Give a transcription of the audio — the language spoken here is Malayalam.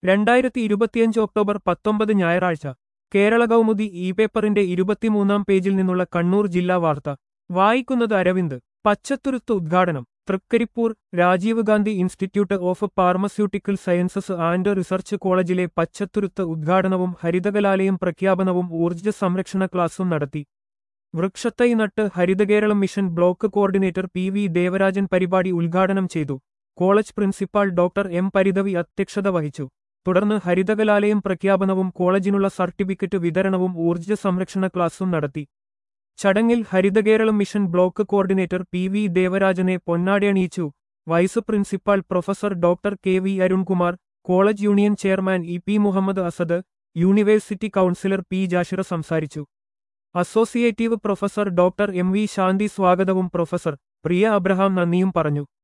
രണ്ടായിരത്തി ഇരുപത്തിയഞ്ച് ഒക്ടോബർ പത്തൊമ്പത് ഞായറാഴ്ച കേരള കൗമുദി ഇ പേപ്പറിന്റെ ഇരുപത്തിമൂന്നാം പേജിൽ നിന്നുള്ള കണ്ണൂർ ജില്ലാ വാർത്ത വായിക്കുന്നത് അരവിന്ദ് പച്ചത്തുരുത്ത് ഉദ്ഘാടനം Trikaripur Rajiv Gandhi institute of pharmaceutical sciences and research കോളേജിലെ പച്ചത്തുരുത്ത് ഉദ്ഘാടനവും ഹരിതകലാലയം പ്രഖ്യാപനവും ഊർജ്ജ സംരക്ഷണ ക്ലാസും നടത്തി വൃക്ഷത്തൈ നട്ട് Harithakeralam mission block coordinator P V Devarajan പരിപാടി ഉദ്ഘാടനം ചെയ്തു കോളേജ് പ്രിൻസിപ്പാൾ ഡോക്ടർ എം പരിതവി അധ്യക്ഷത വഹിച്ചു തുടർന്ന് ഹരിതകലാലയം പ്രഖ്യാപനവും കോളേജിനുള്ള സർട്ടിഫിക്കറ്റ് വിതരണവും ഊർജ്ജ സംരക്ഷണ ക്ലാസും നടത്തി ചടങ്ങിൽ Harithakeralam mission block coordinator P V ദേവരാജനെ പൊന്നാടയണിയിച്ചു vice principal professor doctor K V Arunkumar college union chairman E P Muhammad Asad university councillor P Jashira സംസാരിച്ചു associative professor doctor M V Shanthi സ്വാഗതവും പ്രൊഫസർ പ്രിയ അബ്രഹാം നന്ദിയും പറഞ്ഞു